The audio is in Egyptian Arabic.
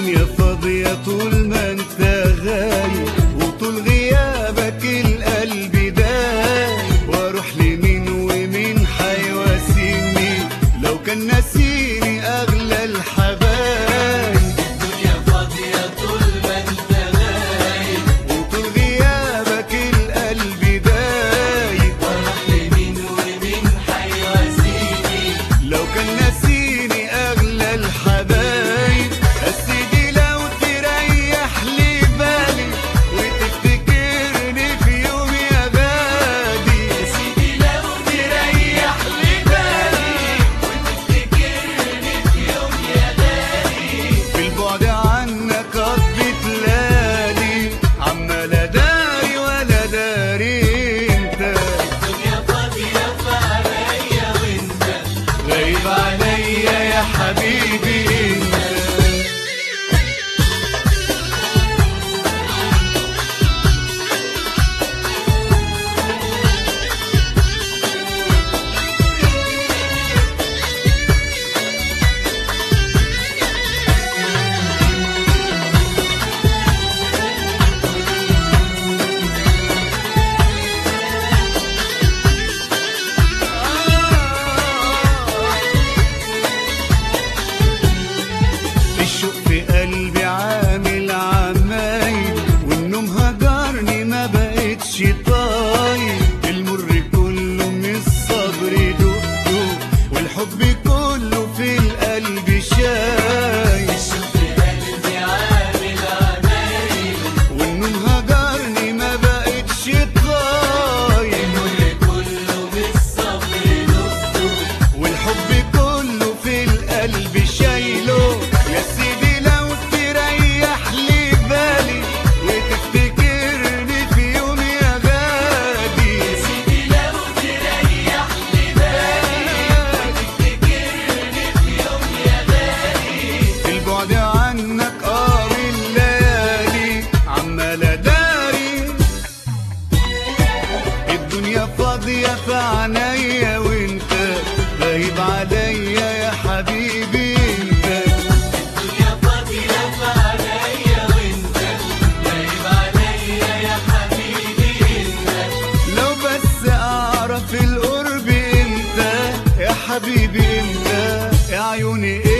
الدنيا فاضية طول ما انت غايب وطول غيابك القلب دايب واروح لمين ومين حيواسيني لو كان ناسيني اغلى الحبايب الدنيا فاضية طول ما انت غايب وطول غيابك القلب دايب واروح لمين ومين حيواسيني لو كان ناسيني اغلى الحبايب اسيدي لو تريح لي بالي وتفتكرني في يوم يا غادي سيدي لو تريح لي بالي وتفتكرني في يوم يا غالي في البعد عنك قضيت ليالي عمال اداري ولا داري انت الدنيا فاضية فعليا وانت غايب عليا يا حبيبي انت الشوق في قلبي عامل عمايل والنوم هجرني ما بقتش طايل المر كله من الصبر دقته والحب كله في القلب شايل الشوق في قلبي عامل عمايل والنوم هجرني ما بقتش طايل المر كله بالصبر نقطه والحب كله في القلب شايله يا سيدي لو تريح لي بالي وتفتكرني في يوم يا غادي سيدي لو تريح لي بالي وتفتكرني في يوم يا غالي البعد عنك قار الليالي عمال اداري الدنيا فاضية في عينيا وانت غايب عليا يا حبيبي انت الدنيا فاضية فعليا وانت غايب عليا يا حبيبي انت لو بس اعرف القرب امتى يا حبيبي امتى يا عيوني